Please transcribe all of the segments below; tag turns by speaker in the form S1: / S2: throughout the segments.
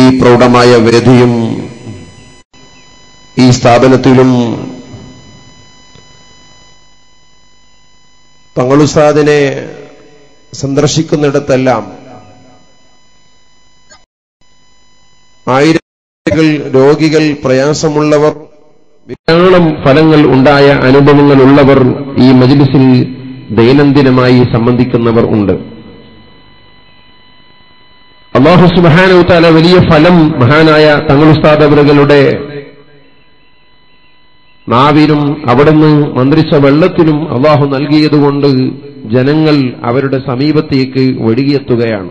S1: പ്രൗഢമായ വേദിയും ഈ സ്ഥാപനത്തിലും തങ്ങളുസാദിനെ സന്ദർശിക്കുന്നിടത്തെല്ലാം ആയിരങ്ങൾ രോഗികൾ പ്രയാസമുള്ളവർ ധാരാളം ഫലങ്ങൾ ഉണ്ടായ അനുഭവങ്ങൾ ഉള്ളവർ ഈ മജ്ലിസിൽ ദൈനംദിനമായി സംബന്ധിക്കുന്നവർ ഉണ്ട് അള്ളാഹു സുബാനുത്താല വലിയ ഫലം മഹാനായ തങ്ങളുസ്താദവറുകളുടെ നാവിനും അവിടുന്ന് മന്ത്രിച്ച വെള്ളത്തിനും അള്ളാഹു നൽകിയതുകൊണ്ട് ജനങ്ങൾ അവരുടെ സമീപത്തേക്ക് ഒഴുകിയെത്തുകയാണ്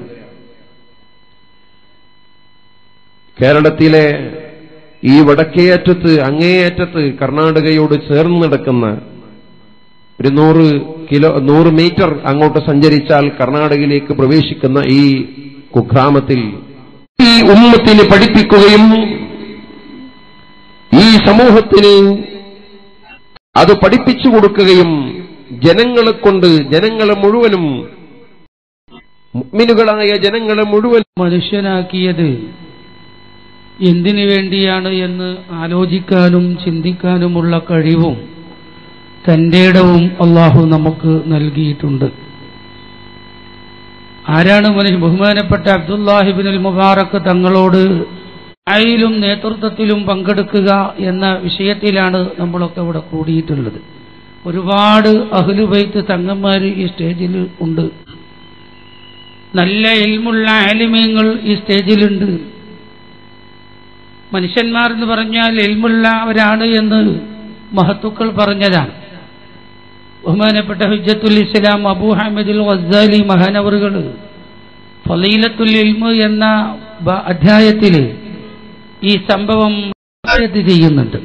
S1: കേരളത്തിലെ ഈ വടക്കേയറ്റത്ത് അങ്ങേയറ്റത്ത് കർണാടകയോട് ചേർന്ന് നടക്കുന്ന ഒരു നൂറ് കിലോ നൂറ് മീറ്റർ അങ്ങോട്ട് സഞ്ചരിച്ചാൽ കർണാടകയിലേക്ക് പ്രവേശിക്കുന്ന ഈ കുഗ്രാമത്തിൽ ഈ ഉമ്മത്തിന് പഠിപ്പിക്കുകയും ഈ സമൂഹത്തിന് അത് പഠിപ്പിച്ചു കൊടുക്കുകയും ജനങ്ങളെ കൊണ്ട് ജനങ്ങളെ മുഴുവനും മുഅ്മിനുകളായ ജനങ്ങളെ മുഴുവൻ
S2: മനുഷ്യനാക്കിയത് എന്തിനു വേണ്ടിയാണ് എന്ന് ആലോചിക്കാനും ചിന്തിക്കാനുമുള്ള കഴിവും തന്റെ ഇടവും അള്ളാഹു നമുക്ക് നൽകിയിട്ടുണ്ട് ആരാണ് മനുഷ്യ ബഹുമാനപ്പെട്ട അബ്ദുല്ലാഹിബിനുൽ മുബാറക്ക് തങ്ങളോട് ആയിലും നേതൃത്വത്തിലും പങ്കെടുക്കുക എന്ന വിഷയത്തിലാണ് നമ്മളൊക്കെ ഇവിടെ കൂടിയിട്ടുള്ളത് ഒരുപാട് അഹ്ലുബൈത്ത് തങ്ങന്മാർ ഈ സ്റ്റേജിൽ ഉണ്ട് നല്ല ഇൽമുള്ള ആലിമ്യങ്ങൾ ഈ സ്റ്റേജിലുണ്ട് മനുഷ്യന്മാർ എന്ന് പറഞ്ഞാൽ എൽമുള്ളവരാണ് എന്ന് മഹത്തുക്കൾ പറഞ്ഞതാണ് ബഹുമാനപ്പെട്ട ഹുജ്ജത്തുൽ ഇസ്ലാം അബൂ ഹമദുൽ വസാലി മഹാനവറുകൾ ഫലീലത്തുൽ ഇൽമ് എന്ന ബ- അധ്യായത്തിൽ ഈ സംഭവം ഇത് ചെയ്യുന്നുണ്ട്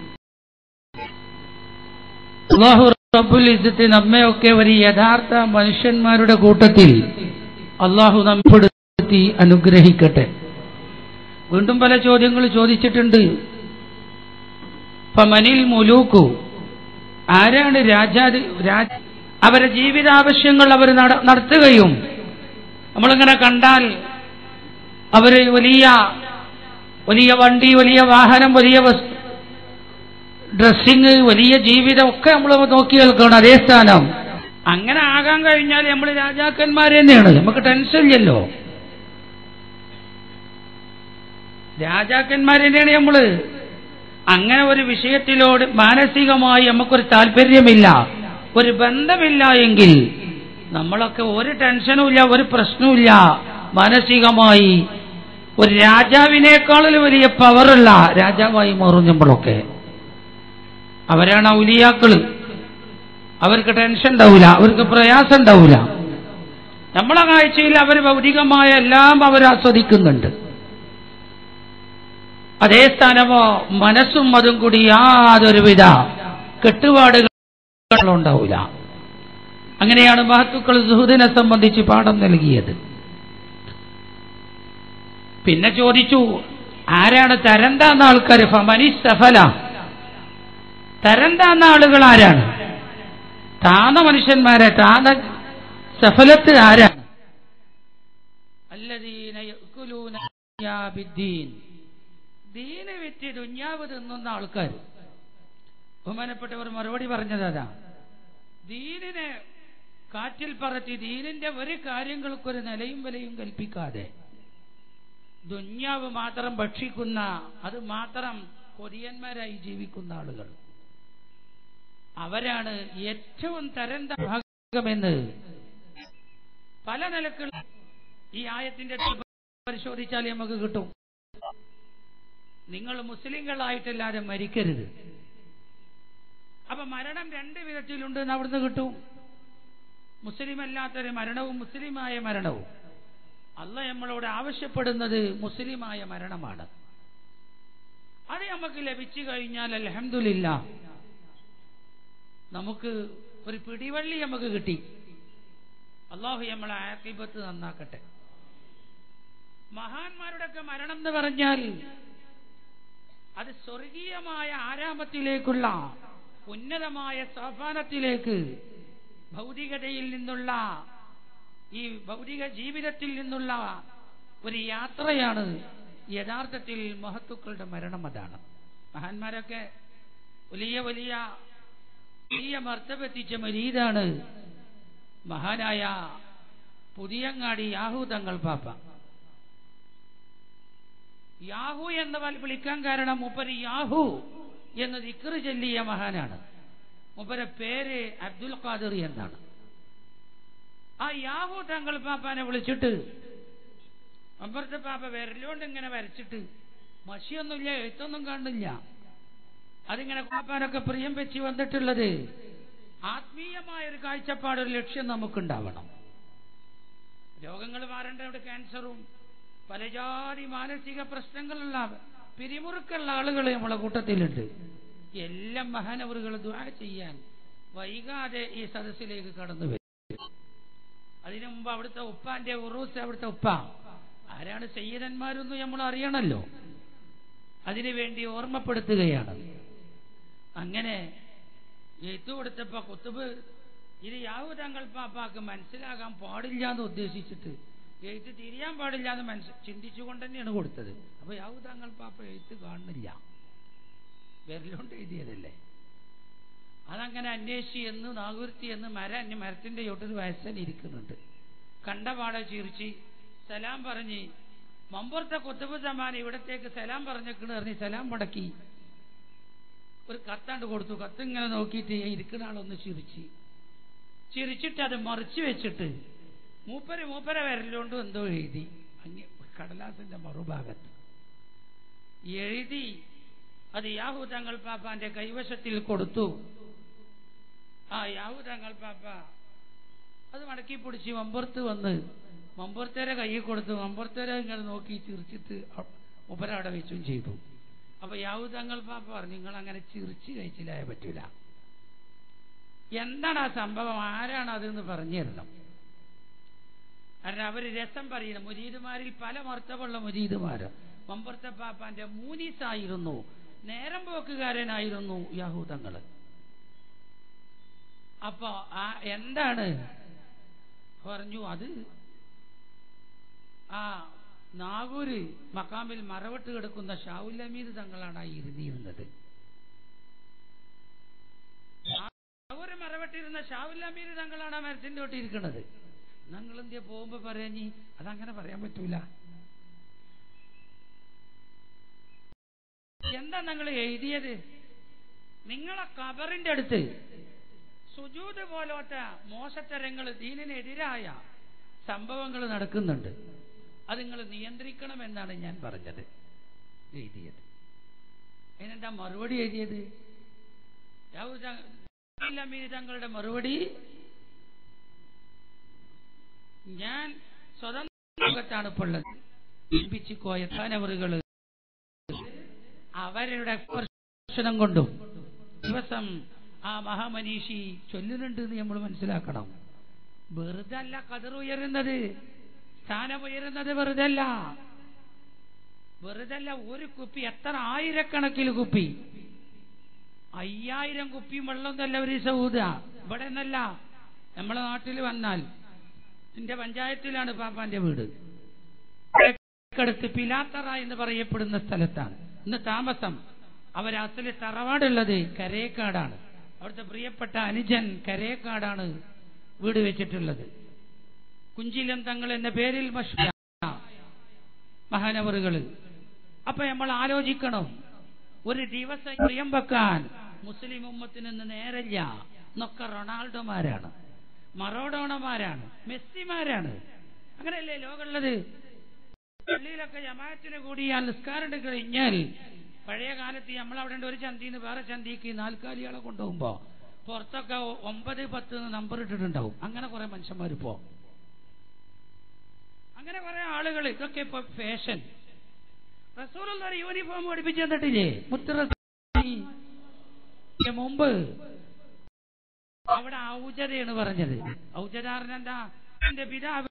S2: അള്ളാഹു റബ്ബുൽ ഇസ്സത്ത് നമ്മയൊക്കെ ഒരു യഥാർത്ഥ മനുഷ്യന്മാരുടെ കൂട്ടത്തിൽ അള്ളാഹു നമ്മപ്പെടുത്തി അനുഗ്രഹിക്കട്ടെ വീണ്ടും പല ചോദ്യങ്ങൾ ചോദിച്ചിട്ടുണ്ട് ഫമനിൽ മുലൂക്കു ആരാണ് രാജാതി രാജ അവരെ ജീവിതാവശ്യങ്ങൾ അവർ നട- നടത്തുകയും നമ്മളിങ്ങനെ കണ്ടാൽ അവര് വലിയ വലിയ വണ്ടി വലിയ വാഹനം വലിയ വസ്- ഡ്രസ്സിങ് വലിയ ജീവിതം ഒക്കെ നമ്മൾ നോക്കി കേൾക്കണം അതേ സ്ഥാനം അങ്ങനെ ആകാൻ കഴിഞ്ഞാൽ നമ്മൾ രാജാക്കന്മാർ തന്നെയാണ് നമുക്ക് ടെൻഷൻ ഇല്ലല്ലോ രാജാക്കന്മാർ തന്നെയാണ് നമ്മള് അങ്ങനെ ഒരു വിഷയത്തിലോട് മാനസികമായി നമുക്കൊരു താല്പര്യമില്ല ഒരു ബന്ധമില്ല എങ്കിൽ നമ്മളൊക്കെ ഒരു ടെൻഷനും ഇല്ല ഒരു പ്രശ്നവുമില്ല മാനസികമായി ഒരു രാജാവിനേക്കാളിൽ വലിയ പവറുള്ള രാജാവായി മാറും നമ്മളൊക്കെ അവരാണ് ഔലിയാക്കള് അവർക്ക് ടെൻഷൻ ഉണ്ടാവില്ല അവർക്ക് പ്രയാസം ഉണ്ടാവില്ല നമ്മളെ കാഴ്ചയിൽ അവർ ഭൗതികമായ എല്ലാം അവർ ആസ്വദിക്കുന്നുണ്ട് അതേ സ്ഥാനമോ മനസ്സും അതും കൂടി യാതൊരുവിധ കെട്ടുപാടുകളുണ്ടാവില്ല അങ്ങനെയാണ് മഹത്തുക്കൾ സുഹൃദിനെ സംബന്ധിച്ച് പാഠം നൽകിയത് പിന്നെ ചോദിച്ചു ആരാണ് തരം താന്ന ആൾക്കാർ ഫമനി സഫല തരം താന്ന ആളുകൾ ആരാണ് താന്ന മനുഷ്യന്മാരെ താന്ന സഫലത്ത് ആരാണ് അല്ലദീന യഅ്കുലൂന ദുനിയാ ബിദ്ദീൻ ദീന വിറ്റ് ദുഞ്ഞാവ് തിന്നുന്ന ആൾക്കാർ ബഹുമാനപ്പെട്ടവർ മറുപടി പറഞ്ഞത് അതാ ദീനിനെ കാറ്റിൽ പറത്തി ദീനിന്റെ ഒരു കാര്യങ്ങൾക്കൊരു നിലയും വിലയും കൽപ്പിക്കാതെ ദുഞ്ഞാവ് മാത്രം ഭക്ഷിക്കുന്ന അത് മാത്രം കൊരിയന്മാരായി ജീവിക്കുന്ന ആളുകൾ അവരാണ് ഏറ്റവും തരം ഭാഗമെന്ന് പല നിലക്കുള്ള ഈ ആയത്തിന്റെ പരിശോധിച്ചാൽ നമുക്ക് കിട്ടും നിങ്ങൾ മുസ്ലിങ്ങളായിട്ടല്ലാതെ മരിക്കരുത് അപ്പൊ മരണം രണ്ട് വിധത്തിലുണ്ട് എന്ന് അവിടുന്ന് കിട്ടും മുസ്ലിം അല്ലാത്തൊരു മരണവും മുസ്ലിമായ മരണവും അല്ല നമ്മളോട് ആവശ്യപ്പെടുന്നത് മുസ്ലിമായ മരണമാണ് അത് നമുക്ക് ലഭിച്ചു കഴിഞ്ഞാൽ അലഹമില്ല നമുക്ക് ഒരു പിടിവള്ളി നമുക്ക് കിട്ടി അള്ളാഹു നമ്മളെ ആക്കിബത്ത് നന്നാക്കട്ടെ മഹാന്മാരുടെയൊക്കെ മരണം എന്ന് പറഞ്ഞാൽ അത് സ്വർഗീയമായ ആരാമത്തിലേക്കുള്ള ഉന്നതമായ സോപാനത്തിലേക്ക് ഭൗതികതയിൽ നിന്നുള്ള ഈ ഭൗതിക ജീവിതത്തിൽ നിന്നുള്ള ഒരു യാത്രയാണ് യഥാർത്ഥത്തിൽ മഹത്തുക്കളുടെ മരണം അതാണ് മഹാന്മാരൊക്കെ വലിയ വലിയ വലിയ മർത്തബെത്തിച്ച മരീതാണ് മഹാനായ പുതിയങ്ങാടി യാഹു തങ്ങൾ പാപ്പ യാഹു എന്ന് വൽ- വിളിക്കാൻ കാരണം മൂപ്പര് യാഹു എന്ന് ദിക്റ് ചൊല്ലിയ മഹാനാണ് മൂപ്പരെ പേര് അബ്ദുൽ ഖാദിർ എന്നാണ് ആ യാഹു തങ്ങൾ പാപ്പാനെ വിളിച്ചിട്ട് അമ്പലത്തെ പാപ്പ വിരലുകൊണ്ട് ഇങ്ങനെ വരച്ചിട്ട് മഷിയൊന്നുമില്ല എഴുത്തൊന്നും കാണില്ല അതിങ്ങനെ പാപ്പാനൊക്കെ പ്രിയം വെച്ച് വന്നിട്ടുള്ളത് ആത്മീയമായ ഒരു കാഴ്ചപ്പാട് ഒരു ലക്ഷ്യം നമുക്കുണ്ടാവണം രോഗങ്ങൾ മാറേണ്ട ക്യാൻസറും പല ജാതി മാനസിക പ്രശ്നങ്ങളുള്ള പിരിമുറുക്കുള്ള ആളുകൾ നമ്മളെ കൂട്ടത്തിലുണ്ട് എല്ലാം മഹാനവറുകൾ ദ്വാ ചെയ്യാൻ വൈകാതെ ഈ സദസ്സിലേക്ക് കടന്നു വരും അതിനു മുമ്പ് അവിടുത്തെ ഉപ്പാന്റെ ഉറൂസ് അവിടുത്തെ ഉപ്പ ആരാണ് സയ്യിദന്മാരെന്ന് നമ്മൾ അറിയണമല്ലോ അതിനുവേണ്ടി ഓർമ്മപ്പെടുത്തുകയാണ് അങ്ങനെ എഴുത്തു കൊടുത്തപ്പോ കുത്തുബ് ഇത് യാവു തങ്ങൾ പാപ്പാക്ക് മനസ്സിലാകാൻ പാടില്ല എന്ന് ഉദ്ദേശിച്ചിട്ട് എഴുത്ത് തിരിയാൻ പാടില്ല എന്ന് മനസ്സ് ചിന്തിച്ചുകൊണ്ട് തന്നെയാണ് കൊടുത്തത് അപ്പൊ യാവു തങ്ങൾ പാപ്പ എഴുത്ത് കാണുന്നില്ല വിരലുകൊണ്ട് എഴുതിയതല്ലേ അതങ്ങനെ അന്വേഷിച്ച് എന്ന് നാഗുരുത്തി എന്ന് മര അന്യ മരത്തിന്റെ ചോട്ടിൽ വയസ്സൻ ഇരിക്കുന്നുണ്ട് കണ്ടപാടെ ചിരിച്ച് സലാം പറഞ്ഞ് മമ്പുറത്തെ കുത്തുബ് സമാൻ ഇവിടത്തേക്ക് സലാം പറഞ്ഞേക്കണ് പറഞ്ഞ് സലാം മുടക്കി ഒരു കത്താണ്ട് കൊടുത്തു കത്ത് ഇങ്ങനെ നോക്കിയിട്ട് ഇരിക്കുന്ന ആളൊന്ന് ചിരിച്ച് ചിരിച്ചിട്ട് അത് മറിച്ച് വെച്ചിട്ട് മൂപ്പര് മൂപ്പര വിരലുകൊണ്ട് എന്തോ എഴുതി അങ്ങ് കടലാസിന്റെ മറുഭാഗത്ത് എഴുതി അത് യാഹു തങ്ങൾ പാപ്പാന്റെ കൈവശത്തിൽ കൊടുത്തു ആ യാഹു തങ്ങൾ പാപ്പ അത് മടക്കി പിടിച്ച് മമ്പുറത്ത് വന്ന് മമ്പുറത്തേരെ കൈ കൊടുത്തു മമ്പുറത്തേരെ ഇങ്ങനെ നോക്കി ചിരിച്ചിട്ട് മുപ്പരവിടെ വെച്ചും ചെയ്തു അപ്പൊ യാഹു തങ്ങൾ പാപ്പ പറഞ്ഞു നിങ്ങൾ അങ്ങനെ ചിരിച്ച് കഴിച്ചില്ലായ പറ്റൂല എന്താണ് ആ സംഭവം ആരാണ് അതെന്ന് പറഞ്ഞു തരണം കാരണം അവര് രസം പറയുന്നു മുരീദുമാരിൽ പല മർത്തമുള്ള മുരീദുമാര് മമ്പുറത്തെ പാപ്പാന്റെ മൂനീസായിരുന്നു നേരം പോക്കുകാരനായിരുന്നു യാഹൂദങ്ങള് അപ്പൊ ആ എന്താണ് പറഞ്ഞു അത് ആ നാഗൂര് മക്കാമിൽ മറവിട്ട് കിടക്കുന്ന ഷാവുൽ അമീദ് തങ്ങളാണ് ആ ഇരുന്നിരുന്നത് നാഗൂര് മറവിട്ടിരുന്ന ഷാവുൽ അമീദ് തങ്ങളാണ് ആ മരത്തിന്റെ തൊട്ടിരിക്കുന്നത് നിങ്ങൾ എന്തിയാ പോകുമ്പോ പറയാഞ്ഞി അതങ്ങനെ പറയാൻ പറ്റൂല എന്താ നിങ്ങൾ എഴുതിയത് നിങ്ങളെ കബറിന്റെ അടുത്ത് സുജൂത് പോലോത്ത മോശത്തരങ്ങൾ ദീനിനെതിരായ സംഭവങ്ങൾ നടക്കുന്നുണ്ട് അത് നിങ്ങൾ നിയന്ത്രിക്കണമെന്നാണ് ഞാൻ പറഞ്ഞത് എഴുതിയത് അതിനെന്താ മറുപടി എഴുതിയത് യാവൂദ് തങ്ങളുടെ മറുപടി ഞാൻ സ്വതന്ത്രത്താണ് ഇപ്പോൾ ഉള്ളത് ചിന്തിച്ചുകോയ സ്ഥാനവറുകള് അവരുടെ സ്പർശനം കൊണ്ടും ദിവസം ആ മഹാമനീഷി ചൊല്ലുന്നുണ്ട് എന്ന് നമ്മൾ മനസ്സിലാക്കണം വെറുതെ അല്ല കതിർ ഉയരുന്നത് സ്ഥാനം ഉയരുന്നത് വെറുതെ അല്ല വെറുതെ അല്ല ഒരു കുപ്പി എത്ര ആയിരക്കണക്കിന് കുപ്പി അയ്യായിരം കുപ്പി വെള്ളം തന്നെ ഒരു സൗദ ഇവിടെ നിന്നല്ല നമ്മളെ നാട്ടിൽ വന്നാൽ എന്റെ പഞ്ചായത്തിലാണ് പാപ്പാന്റെ വീട് അടുത്ത് പിലാത്തറ എന്ന് പറയപ്പെടുന്ന സ്ഥലത്താണ് ഇന്ന് താമസം അവരസല് തറവാടുള്ളത് കരേക്കാടാണ് അവിടുത്തെ പ്രിയപ്പെട്ട അനുജൻ കരേക്കാടാണ് വീട് വെച്ചിട്ടുള്ളത് കുഞ്ചിലം തങ്ങൾ എന്ന പേരിൽ മഷ മഹാനവറുകള് അപ്പൊ നമ്മൾ ആലോചിക്കണം ഒരു ദിവസം പ്രിയം വെക്കാൻ മുസ്ലിം ഉമ്മത്തിന് ഇന്ന് നേരല്ല എന്നൊക്കെ റൊണാൾഡോമാരാണ് മറോഡോണമാരാണ് മെസ്സിമാരാണ് അങ്ങനെയല്ലേ ലോകമുള്ളത് പള്ളിയിലൊക്കെ ജമാഅത്തിന് കൂടിയാൽ നിസ്കാരം എടുത്ത് കഴിഞ്ഞാൽ പഴയ കാലത്ത് നമ്മൾ അവിടെ ഒരു ചന്തിന്ന് വേറെ ചന്തിക്ക് നാൽക്കാലികളെ കൊണ്ടുപോകുമ്പോ പുറത്തൊക്കെ ഒമ്പത് പത്ത് നമ്പർ ഇട്ടിട്ടുണ്ടാവും അങ്ങനെ കുറെ മനുഷ്യന്മാരിപ്പോ അങ്ങനെ കുറെ ആളുകൾ ഇതൊക്കെ ഇപ്പൊ ഫാഷൻ റസൂൽ ഒരു യൂണിഫോം പഠിപ്പിച്ചു തന്നിട്ടില്ലേ മുത്ത് മുമ്പ് അവിടെ ഔജതയാണ് പറഞ്ഞത് ഔജതാറിന് എന്താ എന്റെ പിതാവ്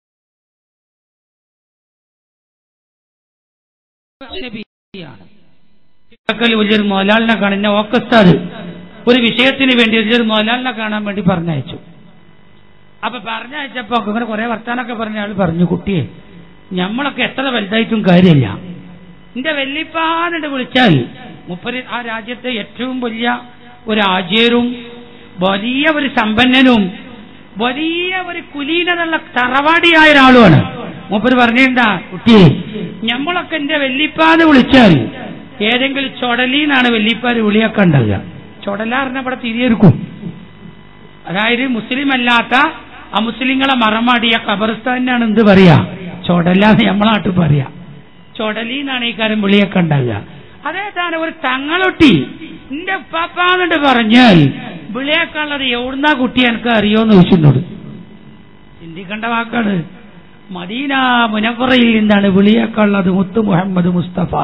S2: നബിയാണ് വലിയൊരു മോലാലിനെ കാണുന്ന ഓക്കസ്താദ് ഒരു വിഷയത്തിന് വേണ്ടി വലിയൊരു മോലാലിനെ കാണാൻ വേണ്ടി പറഞ്ഞയച്ചു അപ്പൊ പറഞ്ഞയച്ചപ്പോ ഇങ്ങനെ കുറെ വർത്താനൊക്കെ പറഞ്ഞ ആൾ പറഞ്ഞു കുട്ടിയെ ഞമ്മളൊക്കെ എത്ര വലുതായിട്ടും കാര്യമില്ല എന്റെ വെല്ലിപ്പാന്നിട്ട് വിളിച്ചാൽ മുപ്പര് ആ രാജ്യത്തെ ഏറ്റവും വലിയ ഒരു ആചാര്യവും വലിയ ഒരു സമ്പന്നനും വലിയ ഒരു കുലീനതയുള്ള തറവാടിയായ ഒരാളുമാണ് മൂപ്പര് പറഞ്ഞിട്ടുണ്ടാ കുട്ടിയെ ഞമ്മളൊക്കെ എന്റെ വെല്ലിപ്പാന്ന് വിളിച്ചാൽ ഏതെങ്കിലും ചൊടലീന്നാണ് വെല്ലിപ്പാര് വിളിയൊക്കെ ഉണ്ടാവുക ചൊടലാറിനെ ഇവിടെ തിരിയെടുക്കും അതായത് മുസ്ലിം അല്ലാത്ത അമുസ്ലിങ്ങളെ മറമാടിയ ഖബർസ്ഥാനാണ് എന്ത് പറയാ ചൊടലാന്ന് നമ്മളെ നാട്ടിൽ പറയാ ചൊടലീന്നാണ് ഈ കാര്യം വിളിയൊക്കെ ഉണ്ടാവുക അതേതാണ് ഒരു തങ്ങളൊട്ടി എന്റെ ഉപ്പാപ്പാന്നുണ്ട് പറഞ്ഞാൽ വിളിയേക്കാളുള്ളത് എവിടുന്നാ കുട്ടി എനിക്ക് അറിയോന്ന് ചോദിച്ചിട്ടുണ്ട് ചിന്തിക്കേണ്ട വാക്കാണ് മദീന മുനപ്പുറയിൽ നിന്നാണ് വിളിയേക്കാളുള്ളത് മുത്തു മുഹമ്മദ് മുസ്തഫ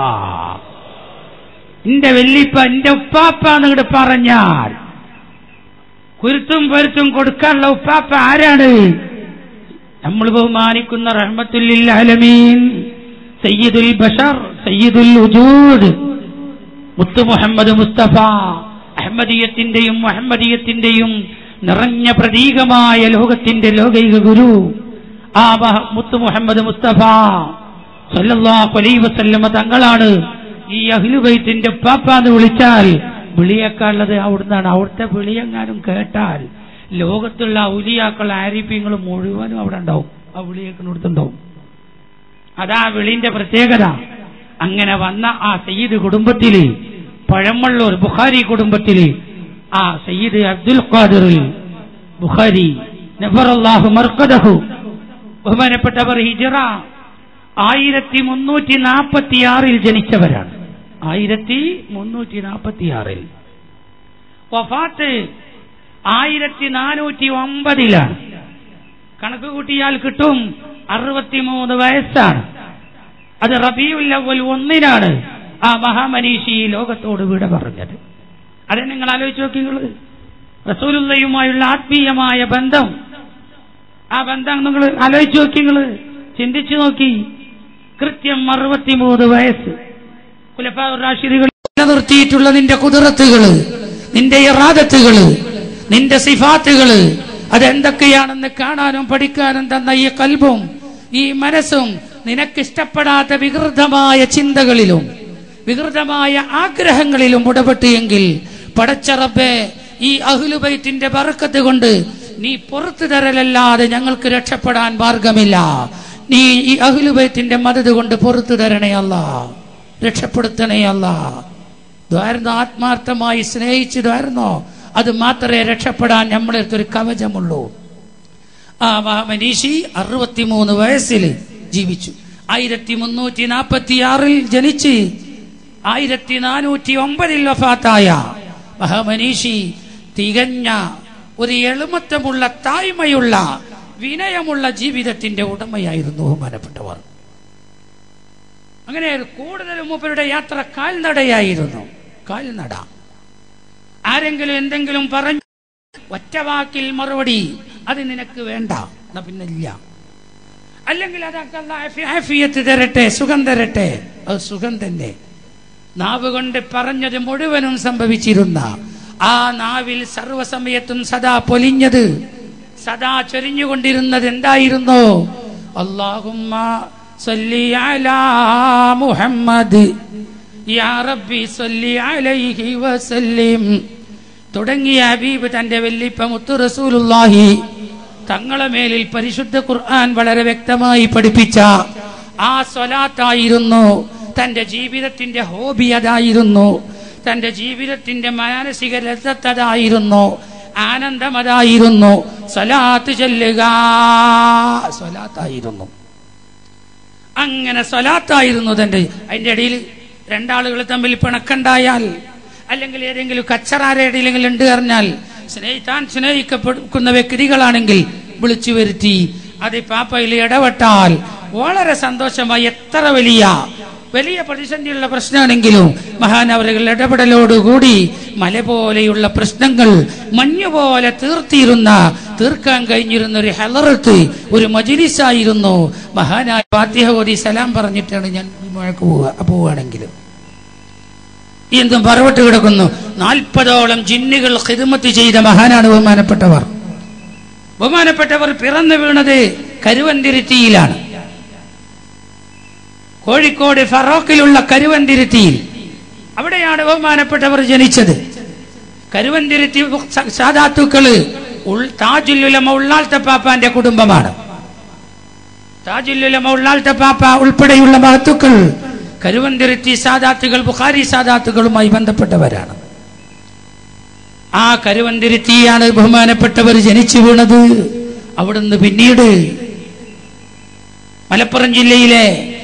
S2: എന്റെ വെല്ലിപ്പ എന്റെ ഉപ്പാപ്പ എന്നിങ്ങോട്ട് പറഞ്ഞാൽ കുരുത്തും പൊരുത്തും കൊടുക്കാനുള്ള ഉപ്പാപ്പ ആരാണ് നമ്മൾ ബഹുമാനിക്കുന്ന റഹ്മത്തുല്ലിൽ അലമീൻ സയ്യിദുൽ ബഷർ സയ്യിദുൽ ഉജൂദ് മുത്തു മുഹമ്മദ് മുസ്തഫ അഹമ്മദീയത്തിന്റെയും മുഹമ്മദീയത്തിന്റെയും നിറഞ്ഞ പ്രതീകമായ ലോകത്തിന്റെ ലോകൈക ഗുരു ആ മഹ- മുത്തു മുഹമ്മദ് മുസ്തഫ സല്ലല്ലാഹു അലൈഹി വസല്ലമ തങ്ങളാണ് ഈ അഹ്ലുബൈത്തിന്റെ പാപ്പ എന്ന് വിളിച്ചാൽ വിളിയേക്കാളുള്ളത് അവിടുന്നാണ് അവിടുത്തെ വിളിയെങ്ങാനും കേട്ടാൽ ലോകത്തുള്ള ഔലിയാക്കൾ ആരിപ്യങ്ങൾ മുഴുവനും അവിടെ ഉണ്ടാവും ആ വിളിയേക്കിനടുത്തുണ്ടാവും അതാ വിളിന്റെ പ്രത്യേകത അങ്ങനെ വന്ന ആ സയ്യിദ് കുടുംബത്തില് പഴമള്ളൂർ ബുഖാരി കുടുംബത്തില് ആ സയ്യിദ് അബ്ദുൽ ഖാദിർ ബുഖാരി നഫറല്ലാഹു മർക്കദഹു ബഹുമാനപ്പെട്ടവർ ഹിജറ ആയിരത്തി മുന്നൂറ്റി നാൽപ്പത്തി ആറിൽ ജനിച്ചവരാണ് ആയിരത്തി മുന്നൂറ്റി നാൽപ്പത്തി ആറിൽ വഫാത്ത് ആയിരത്തി നാനൂറ്റി ഒമ്പതിലാണ് കണക്ക് കൂട്ടിയാൽ കിട്ടും അറുപത്തിമൂന്ന് വയസ്സാണ് അത് റബിയുൽ അവൽ ഒന്നിനാണ് ആ മഹാമനീഷി ഈ ലോകത്തോട് വിട പറഞ്ഞത് അത് നിങ്ങൾ ആലോചിച്ച് നോക്കി നിങ്ങൾ റസൂലുള്ളയുമായുള്ള ആത്മീയമായ ബന്ധം ആ ബന്ധം നിങ്ങൾ ആലോചിച്ച് നോക്കി നിങ്ങൾ ചിന്തിച്ചു നോക്കി കൃത്യം അറുപത്തിമൂന്ന് വയസ്സ് കുലപ്പാറാശിരികൾ നിലനിർത്തിയിട്ടുള്ള നിന്റെ കുതിരത്തുകള് നിന്റെ ഇറാദത്തുകള് നിന്റെ സിഫാത്തുകള് അതെന്തൊക്കെയാണെന്ന് കാണാനും പഠിക്കാനും തന്ന ഈ കൽബും ഈ മനസ്സും നിനക്കിഷ്ടപ്പെടാത്ത വികൃതമായ ചിന്തകളിലും വികൃതമായ ആഗ്രഹങ്ങളിലും ഉടപെട്ട് എങ്കിൽ പടച്ചറബെ ഈ അഹ്ലുബൈത്തിന്റെ ബറക്കത്ത് കൊണ്ട് നീ പുറത്തു തരലല്ലാതെ ഞങ്ങൾക്ക് രക്ഷപ്പെടാൻ മാർഗമില്ല നീ ഈ അഹ്ലുബൈത്തിന്റെ മദത് കൊണ്ട് പുറത്തു തരണേ അല്ല രക്ഷപ്പെടുത്തണേ അല്ല ഇതായിരുന്നു ആത്മാർത്ഥമായി സ്നേഹിച്ചതായിരുന്നോ അത് മാത്രമേ രക്ഷപ്പെടാൻ നമ്മളെ അടുത്തൊരു കവചമുള്ളൂ ആ മഹമനീഷി അറുപത്തിമൂന്ന് വയസ്സിൽ ജീവിച്ചു ആയിരത്തി മുന്നൂറ്റി നാൽപ്പത്തി ആറിൽ ജനിച്ച് ആയിരത്തി നാനൂറ്റി ഒമ്പതിൽ വഫാത്തായ മഹമനീഷി തികഞ്ഞ ഒരു എളുമത്തമുള്ള തായ്മയുള്ള വിനയമുള്ള ജീവിതത്തിന്റെ ഉടമയായിരുന്നു ബഹുമാനപ്പെട്ടവർ അങ്ങനെ കൂടുതലും മൂപ്പരുടെ യാത്ര കാൽനടയായിരുന്നു കാൽനട ആരെങ്കിലും എന്തെങ്കിലും പറഞ്ഞു ഒറ്റ വാക്കിൽ മറുപടി അത് നിനക്ക് വേണ്ട എന്നാ പിന്നെ ഇല്ല അല്ലെങ്കിൽ അതൊക്കെ അല്ലാഹ് ആഫി- ആഫിയത്ത് തരട്ടെ സുഖം തരട്ടെ അത് സുഖം തന്നെ നാവ് കൊണ്ട് പറഞ്ഞത് മുഴുവനും സംഭവിച്ചിരുന്ന ആ നാവിൽ സർവസമയത്തും സദാ പൊലിഞ്ഞത് സദാ ചൊരിഞ്ഞുകൊണ്ടിരുന്നത് എന്തായിരുന്നു അള്ളാഹുമ്മ സല്ലി അലാ മുഹമ്മദ് യാ റബ്ബി സല്ലി അലൈഹി വസല്ലിം തുടങ്ങിയ ഹബീബ് തന്റെ വെല്ലിപ്പ മുത്തു റസൂലുള്ളാഹി തങ്ങളെ മേലിൽ പരിശുദ്ധ ഖുർആൻ വളരെ വ്യക്തമായി പഠിപ്പിച്ച ആ സ്വലാത്തായിരുന്നു തന്റെ ജീവിതത്തിന്റെ ഹോബി അതായിരുന്നു തന്റെ ജീവിതത്തിന്റെ മാനസിക ലത്തതായിരുന്നു ആനന്ദം അതായിരുന്നു സ്വലാത്ത് ചെല്ലുക സ്വലാത്തായിരുന്നു അങ്ങനെ സ്വലാത്തായിരുന്നു തന്റെ അതിന്റെ ഇടയിൽ രണ്ടാളുകൾ തമ്മിൽ പിണക്കുണ്ടായാൽ അല്ലെങ്കിൽ ഏതെങ്കിലും കച്ചറാരയിടെങ്കിലും ഉണ്ട് പറഞ്ഞാൽ സ്നേഹിത്താൻ സ്നേഹിക്കപ്പെടുന്ന വ്യക്തികളാണെങ്കിൽ വിളിച്ചു വരുത്തി അത് പാപ്പയിൽ ഇടപെട്ടാൽ വളരെ സന്തോഷമായി എത്ര വലിയ വലിയ പ്രതിസന്ധിയുള്ള പ്രശ്നമാണെങ്കിലും മഹാനവരുകൾ ഇടപെടലോടുകൂടി മല പോലെയുള്ള പ്രശ്നങ്ങൾ മഞ്ഞു പോലെ തീർത്തിരുന്ന തീർക്കാൻ കഴിഞ്ഞിരുന്ന ഒരു ഹെലറത്ത് ഒരു മജിലിസായിരുന്നു മഹാനായ ഫാത്തിഹ ഓതി സലാം പറഞ്ഞിട്ടാണ് ഞാൻ മഴക്ക് പോവുക പോവുകയാണെങ്കിലും എന്തും പറവട്ട് കിടക്കുന്നു നാൽപ്പതോളം ജിന്നുകൾ ഹിദമത്ത് ചെയ്ത മഹാനാണ് ബഹുമാനപ്പെട്ടവർ ബഹുമാനപ്പെട്ടവർ പിറന്നു വീണത് കരുവന്തിരുത്തിയിലാണ് കോഴിക്കോട് ഫറോക്കിലുള്ള കരുവന്തിരുത്തിയിൽ അവിടെയാണ് ബഹുമാനപ്പെട്ടവർ ജനിച്ചത് കരുവന്തിരുത്തി സാധാത്തുക്കള് ഉൾ- താജുല്ലുലമ ഉള്ളാൾത്ത പാപ്പാന്റെ കുടുംബമാണ് താജുല്ലുലമ ഉള്ളാൾത്ത പാപ്പ ഉൾപ്പെടെയുള്ള മഹത്തുക്കൾ കരുവന്തിരുത്തി സാദാത്തുകൾ ബുഖാരി സാദാത്തുകളുമായി ബന്ധപ്പെട്ടവരാണ് ആ കരുവന്തിരുത്തിയാണ് ബഹുമാനപ്പെട്ടവർ ജനിച്ചു വീണത് അവിടുന്ന് പിന്നീട് മലപ്പുറം ജില്ലയിലെ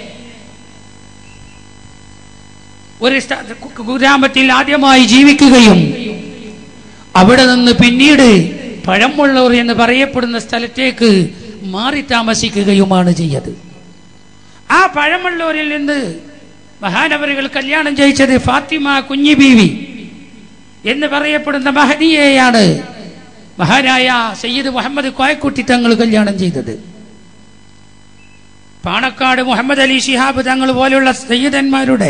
S2: ഒരു സ്ഥ- കു- ഗ്രാമത്തിൽ ആദ്യമായി ജീവിക്കുകയും അവിടെ നിന്ന് പിന്നീട് പഴമുള്ളൂർ എന്ന് പറയപ്പെടുന്ന സ്ഥലത്തേക്ക് മാറി താമസിക്കുകയുമാണ് ചെയ്തത് ആ പഴമുള്ളൂരിൽ നിന്ന് മഹാനവരികൾ കല്യാണം ചെയ്യിച്ചത് ഫാത്തിമ കുഞ്ഞി ബീവി എന്ന് പറയപ്പെടുന്ന മഹനിയെയാണ് മഹാനായ സയ്യിദ് മുഹമ്മദ് കോയക്കുട്ടി തങ്ങൾ കല്യാണം ചെയ്തത് പാണക്കാട് മുഹമ്മദ് അലി ശിഹാബ് തങ്ങൾ പോലെയുള്ള സയ്യിദന്മാരുടെ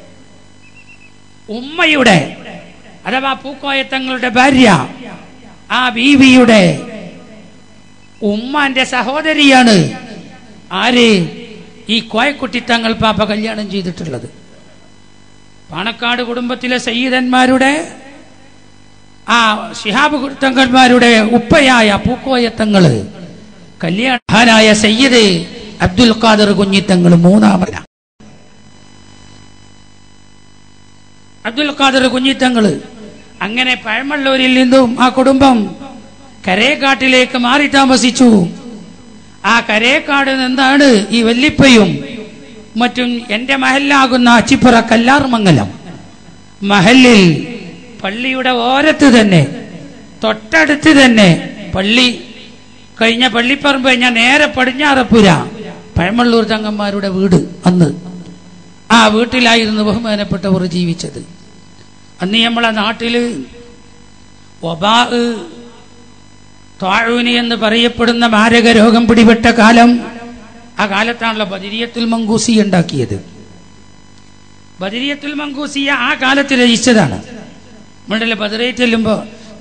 S2: ഉമ്മയുടെ അഥവാ പൂക്കോയ തങ്ങളുടെ ഭാര്യ ആ ബീവിയുടെ ഉമ്മാന്റെ സഹോദരിയാണ് ആര് ഈ കോയക്കുട്ടി തങ്ങൾ പാപ്പ കല്യാണം ചെയ്തിട്ടുള്ളത് പാണക്കാട് കുടുംബത്തിലെ സയ്യിദന്മാരുടെ ആ ശിഹാബ് തങ്ങന്മാരുടെ ഉപ്പയായ പൂക്കോയത്തങ്ങള് കല്യാണായ സയ്യിദ് അബ്ദുൽ ഖാദർ കുഞ്ഞിത്തങ്ങൾ മൂന്നാമന അബ്ദുൽ ഖാദർ കുഞ്ഞിത്തങ്ങള് അങ്ങനെ പഴമള്ളൂരിൽ നിന്നും ആ കുടുംബം കരേക്കാട്ടിലേക്ക് മാറി താമസിച്ചു ആ കരേക്കാട് നിന്നാണ് ഈ വല്ലിപ്പയും മറ്റും എന്റെ മഹലാകുന്ന അച്ചിപ്പുറ കല്ലാർമംഗലം മഹലിൽ പള്ളിയുടെ ഓരത്ത് തന്നെ തൊട്ടടുത്ത് തന്നെ പള്ളി കഴിഞ്ഞ പള്ളിപ്പറമ്പ് കഴിഞ്ഞാൽ നേരെ പടിഞ്ഞാറപ്പുര പഴമള്ളൂർ തങ്ങന്മാരുടെ വീട് അന്ന് ആ വീട്ടിലായിരുന്നു ബഹുമാനപ്പെട്ടവർ ജീവിച്ചത് അന്ന് നമ്മളെ നാട്ടില് ഒബാ താഴൂനി എന്ന് പറയപ്പെടുന്ന മാരക രോഗം പിടിപെട്ട കാലം ആ കാലത്താണല്ലോ ബദിരിയത്തുൽ മങ്കൂസി ഉണ്ടാക്കിയത് ബദിരിയത്തുൽ മങ്കൂസിയ ആ കാലത്ത് രചിച്ചതാണ് നമ്മളുടെ ബദറേ ചെല്ലുമ്പോ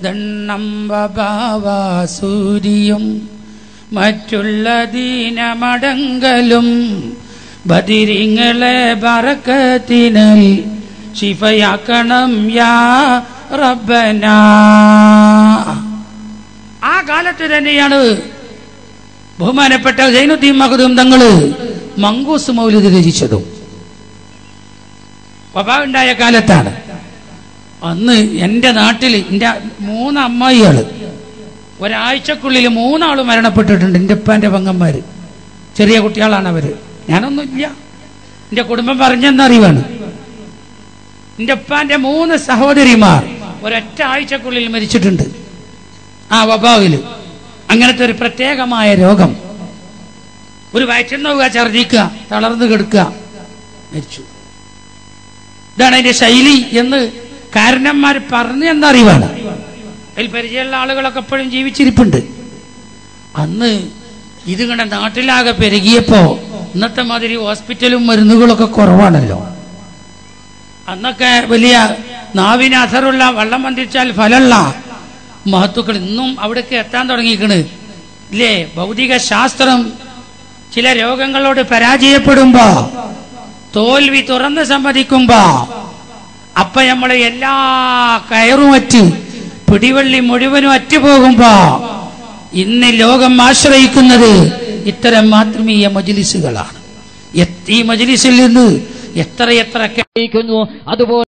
S2: ദണ്ണംബാവാസൂരിയും മറ്റുള്ള ദീനമടങ്കലും ബദിരിങ്ങളെ ബറക്കത്തിനൽ ശിഫയാക്കണം യാ റബ്ബന ആ കാലത്ത് തന്നെയാണ് ബഹുമാനപ്പെട്ട ജൈനുദ്ദീൻ മഹദൂം തങ്ങള് മങ്കൂസ് മൗലിദ് രചിച്ചതും വബാ ഉണ്ടായ കാലത്താണ് അന്ന് എൻ്റെ നാട്ടിൽ എൻ്റെ മൂന്ന് അമ്മായികള് ഒരാഴ്ചക്കുള്ളിൽ മൂന്നാള് മരണപ്പെട്ടിട്ടുണ്ട് എൻ്റെ ഉപ്പാന്റെ പെങ്ങന്മാര് ചെറിയ കുട്ടികളാണ് അവര് ഞാനൊന്നുമില്ല എൻ്റെ കുടുംബം പറഞ്ഞെന്നറിവാണ് എൻ്റെ ഉപ്പാന്റെ മൂന്ന് സഹോദരിമാർ ഒരൊറ്റ ആഴ്ചക്കുള്ളിൽ മരിച്ചിട്ടുണ്ട് ആ വബാവില് അങ്ങനത്തെ ഒരു പ്രത്യേകമായ രോഗം ഒരു വയറ്റുന്നോവുക ഛർദിക്കുക തളർന്നു കിടക്കുക മരിച്ചു ഇതാണ് അതിന്റെ ശൈലി എന്ന് കാരണന്മാർ പറഞ്ഞു എന്നറിവാണ് അതിൽ പരിചയമുള്ള ആളുകളൊക്കെ എപ്പോഴും ജീവിച്ചിരിപ്പുണ്ട് അന്ന് ഇത് കണ്ട നാട്ടിലാകെ പെരുകിയപ്പോ ഇന്നത്തെ മാതിരി ഹോസ്പിറ്റലും മരുന്നുകളൊക്കെ കുറവാണല്ലോ അന്നൊക്കെ വലിയ നാവിന് അസറുള്ള വെള്ളം വന്ദിച്ചാൽ ഫലമുള്ള മഹത്തുക്കൾ ഇന്നും അവിടേക്ക് എത്താൻ തുടങ്ങിക്കണ് ഇല്ലേ ഭൗതിക ശാസ്ത്രം ചില രോഗങ്ങളോട് പരാജയപ്പെടുമ്പോ തോൽവി തുറന്ന് സമ്മതിക്കുമ്പോ അപ്പൊ നമ്മളെ എല്ലാ കയറും അറ്റ് പിടിവള്ളി മുഴുവനും അറ്റുപോകുമ്പോ ഇന്ന് ലോകം ആശ്രയിക്കുന്നത് ഇത്തരം ആത്മീയ മജിലിസുകളാണ് എ- ഈ മജിലിസിൽ നിന്ന് എത്ര എത്ര
S3: അതുപോലെ